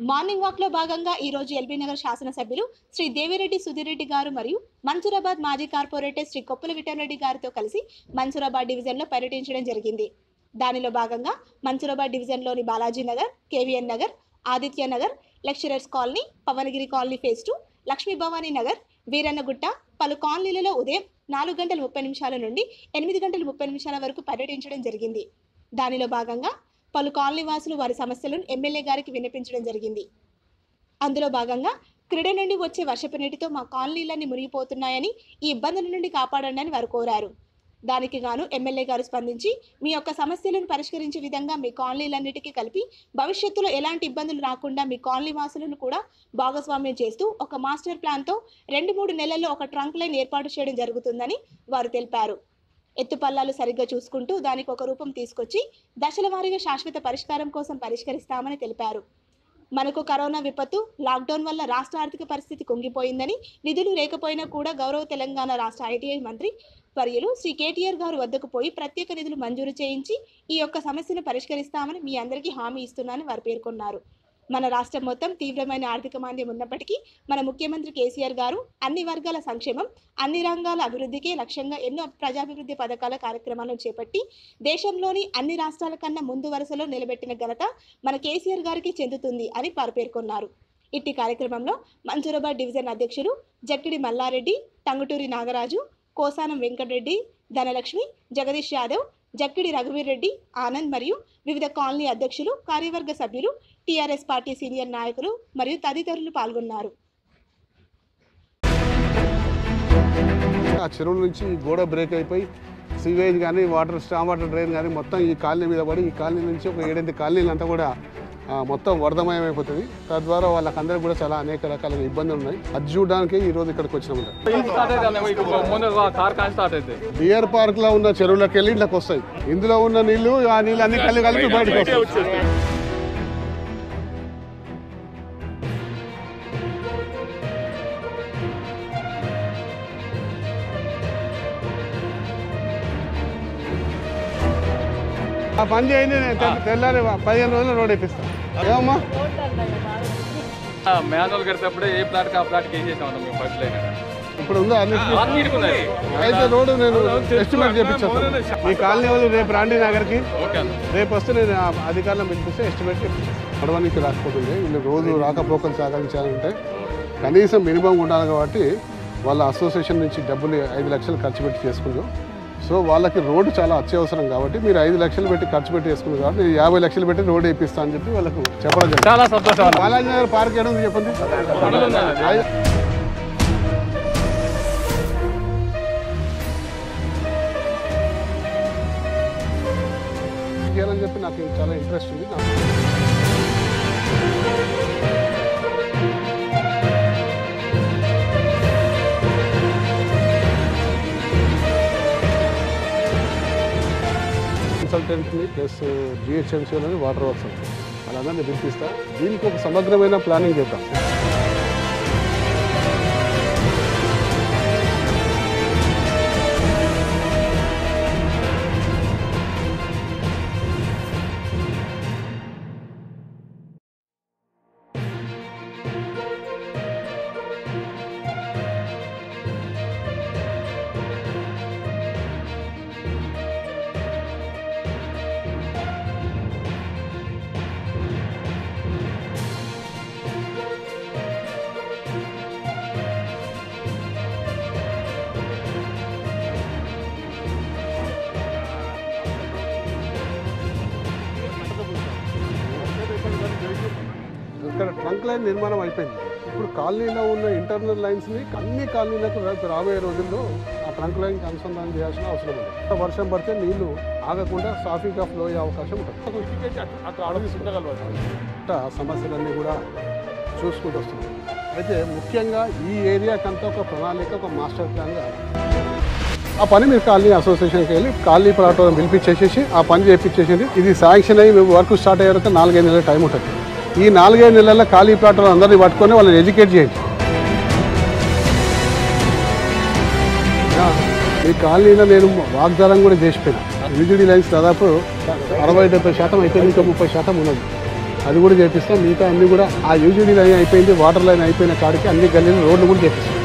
Morning walk లో భాగంగా ఈ రోజు ఎల్బీ నగర్ శాసనసభ్యులు శ్రీ దేవిరెడ్డి సుధీర్ రెడ్డి గారు మరియు మన్సూరాబాద్ మాజీ కార్పొరేటర్ శ్రీ కొప్పుల విఠలరెడ్డి గారితో కలిసి మన్సూరాబాద్ డివిజన్ లో పర్యటించడం జరిగింది దానిలో భాగంగా మన్సూరాబాద్ డివిజన్లోని Balaji Nagar KVN Nagar Aditya Nagar lecturers colony Pavanagiri colony phase two Lakshmi Bhavani Nagar Veerannagutta పలు కాలనీలలో ఉదయం నాలుగు గంటల ముప్పై నిమిషాల నుండి ఎనిమిది గంటల ముప్పై నిమిషాల వరకు పర్యటించడం జరిగింది దానిలో భాగంగా పలు కాలనీ వాసులు వారి సమస్యలను ఎమ్మెల్యే గారికి వినిపించడం జరిగింది అందులో భాగంగా క్రీడ నుండి వచ్చే వర్షపు నీటితో మా కాలనీలన్నీ మునిగిపోతున్నాయని ఈ ఇబ్బందుల నుండి కాపాడండి అని వారు కోరారు దానికి గాను ఎమ్మెల్యే గారు స్పందించి మీ యొక్క సమస్యలను పరిష్కరించే విధంగా మీ కాలనీలన్నిటికీ కలిపి భవిష్యత్తులో ఎలాంటి ఇబ్బందులు రాకుండా మీ కాలనీ వాసులను కూడా భాగస్వామ్యం చేస్తూ ఒక మాస్టర్ ప్లాన్తో రెండు మూడు నెలల్లో ఒక ట్రంక్ లైన్ ఏర్పాటు చేయడం జరుగుతుందని వారు తెలిపారు ఎత్తుపల్లాలు సరిగ్గా చూసుకుంటూ దానికి ఒక రూపం తీసుకొచ్చి దశల వారీగా శాశ్వత పరిష్కారం కోసం పరిష్కరిస్తామని తెలిపారు మనకు కరోనా విపత్తు లాక్డౌన్ వల్ల రాష్ట్ర ఆర్థిక పరిస్థితి కుంగిపోయిందని నిధులు లేకపోయినా కూడా గౌరవ తెలంగాణ రాష్ట్ర ఐటీఐ మంత్రి వర్యులు శ్రీ కేటీఆర్ గారు వద్దకు పోయి ప్రత్యేక నిధులు మంజూరు చేయించి ఈ యొక్క సమస్యను పరిష్కరిస్తామని మీ అందరికీ హామీ ఇస్తున్నానని వారు పేర్కొన్నారు మన రాష్ట్రం మొత్తం తీవ్రమైన ఆర్థిక మాంద్యం ఉన్నప్పటికీ మన ముఖ్యమంత్రి కేసీఆర్ గారు అన్ని వర్గాల సంక్షేమం అన్ని రంగాల అభివృద్ధికే లక్ష్యంగా ఎన్నో ప్రజాభివృద్ధి పథకాల కార్యక్రమాలను చేపట్టి దేశంలోని అన్ని రాష్ట్రాల కన్నా ముందు వరుసలో నిలబెట్టిన ఘనత మన కేసీఆర్ గారికి చెందుతుంది అని వారు పేర్కొన్నారు ఇట్టి కార్యక్రమంలో మంజూరాబాద్ డివిజన్ అధ్యక్షులు జక్కిడి మల్లారెడ్డి టంగుటూరి నాగరాజు కోసానం వెంకటరెడ్డి ధనలక్ష్మి జగదీష్ యాదవ్ జక్కిడి రఘువీర్ రెడ్డి ఆనంద్ మరియు వివిధ కాలనీ అధ్యక్షులు కార్యవర్గ సభ్యులు టీఆర్ఎస్ పార్టీ సీనియర్ నాయకులు మరియు తదితరులు పాల్గొన్నారు ఆ చెరువుల నుంచి ఈ గోడ బ్రేక్ అయిపోయి సీవేజ్ కానీ వాటర్ స్టామ్ వాటర్ డ్రైన్ కానీ మొత్తం ఈ కాలనీ మీద పడి ఈ కాలనీ నుంచి ఒక ఏడెనిమిది కాలనీలు అంతా కూడా ఆ, మొత్తం వరదమయం అయిపోతుంది తద్వారా వాళ్ళకందరికీ కూడా చాలా అనేక రకాల ఇబ్బందులు ఉన్నాయి అది చూడడానికి ఈ రోజు ఇక్కడికి వచ్చినామంట ಇಲ್ಲಿ ಸ್ಟಾರ್ಟ್ ಆಯ್ತು ಅಲ್ಲ ಈಗ ಮುಂದೆ ಕಾರ್ ಕಾಣ್ ಸ್ಟಾರ್ಟ್ ಐತೆ డియర్ పార్క్ లో ఉన్న చెరువులకు వెళ్ళి ఇళ్ళకి వస్తాయి ఇందులో ఉన్న నీళ్లు ఆ నీళ్ళు అన్ని కళ్ళు కలిపి బయటకు వస్తాయి ఆ పని చేయండి నేను తె- తెల్లారి పదిహేను రోజులు రోడ్ వేపిస్తాను ఏమమ్మా మ్యానువల్ కడితేప్పుడే ఏ ప్లాట్ కి ఆ ప్లాట్ కి వేసేసాం మేము ఫస్ట్ లైన్ ఇప్పుడు ఉందా అన్ని అన్నిటికున్నాయి అయితే రోడ్డు నేను ఎస్టిమేట్ చేపించాను మీ కాలనీ వాళ్ళు రేపు రాండి నగర్కి ఓకే అన్న రేపు వస్తే నేను ఆ అధికారులను పిలిపిస్తే ఎస్టిమేట్ చేపించాను నడవడానికి రాకపోతుంది వీళ్ళు రోజు రాకపోకలు సాగించాలంటే కనీసం మినిమం ఉండాలి కాబట్టి వాళ్ళ అసోసియేషన్ నుంచి డబ్బులు ఐదు లక్షలు ఖర్చు పెట్టి చేసుకున్నారు సో వాళ్ళకి రోడ్డు చాలా అత్యవసరం కాబట్టి మీరు ఐదు లక్షలు పెట్టి ఖర్చు పెట్టి చేసుకున్నారు కాబట్టి నేను యాభై లక్షలు పెట్టి రోడ్డు వేపిస్తా అని చెప్పి వాళ్ళకు చెప్పడం జరిగింది చాలా సంతోషం అన్న బాలాజీ నగర్ పార్క్ ఏడు చెప్పండి పనులు ఉన్నాయి. ఐదు- చేయాలని చెప్పి నాకు చాలా ఇంట్రెస్ట్ ఉంది నాకు కన్సల్టెంట్ని ప్లస్ జిహెచ్ఎంసీలోని వాటర్ వర్క్స్ వాళ్ళందరినీ పిలిపిస్తా దీనికి ఒక సమగ్రమైన ప్లానింగ్ చేద్దాం ఇక్కడ ట్రంక్ లైన్ నిర్మాణం అయిపోయింది ఇప్పుడు కాలనీలో ఉన్న ఇంటర్నల్ లైన్స్ని అన్ని కాలనీలకు రేపు రాబోయే రోజుల్లో ఆ ట్రంక్ లైన్కి అనుసంధానం చేయాల్సిన అవసరం ఉంది వర్షం పడితే నీళ్లు ఆగకుండా సాఫీగా ఫ్లో అయ్యే అవకాశం ఉంటుంది ఇట్లా సమస్యలన్నీ కూడా చూసుకుంటూ వస్తున్నాం అయితే ముఖ్యంగా ఈ ఏరియాకంతా ఒక ప్రణాళిక ఒక మాస్టర్ ప్లాన్ కావాలి ఆ పని మీరు కాలనీ అసోసియేషన్కి వెళ్ళి కాలనీ ప్లాట్ఫామ్ పిలిపించేసేసి ఆ పని చేయించేసేది ఇది శాంక్షన్ అయ్యి మేము వర్క్ స్టార్ట్ అయ్యే వరకు నాలుగైదు నెలల టైం ఉంటుంది ఈ నాలుగైదు నెలల్లో ఖాళీ ప్లాట్ఫామ్ అందరినీ పట్టుకొని వాళ్ళని ఎడ్యుకేట్ చేయండి యా, ఈ కాలనీలో నేను వాగ్దానం కూడా చేసిపోయినా విజిడి లైన్స్ దాదాపు అరవై డెబ్బై శాతం అయిపోయింది ఇంకా ముప్పై శాతం ఉన్నది అది కూడా చేపిస్తాం మిగతా అన్ని కూడా ఆ యూజీడీ లైన్ అయిపోయింది వాటర్ లైన్ అయిపోయిన కాడికి అన్ని గల్లీలు రోడ్లు కూడా చేపిస్తాం